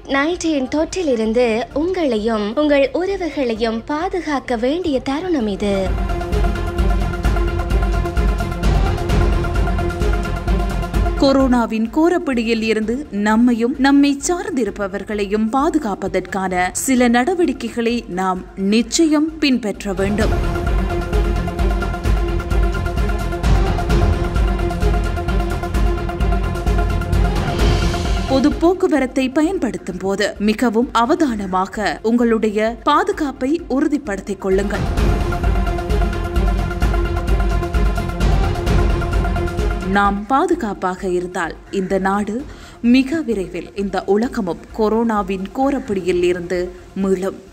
nineteen தொற்றிலிருந்து உங்களையும் உங்கள் உறவுகளையும் பாதுகாக்க வேண்டிய தருணம் இது கொரோனாவின் கோரப்பிடியில் இருந்து நம்மையும் நம்மை சார்ந்திருப்பவர்களையும் பாதுகாப்பதற்கான சில நடவடிக்கைகளை நாம் நிச்சயம் பின்பற்ற வேண்டும் பொது போக்குவரத்தை பயன்படுத்தும் போது மிகவும் அவதானமாக உங்களுடைய பாதுகாப்பை உறுதிப்படுத்திக் கொள்ளுங்கள் நாம் பாதுகாப்பாக இருந்தால் இந்த நாடு மிக விரைவில் இந்த உலகமும் கொரோனாவின் கோரப்பிடியில் இருந்து மீளும்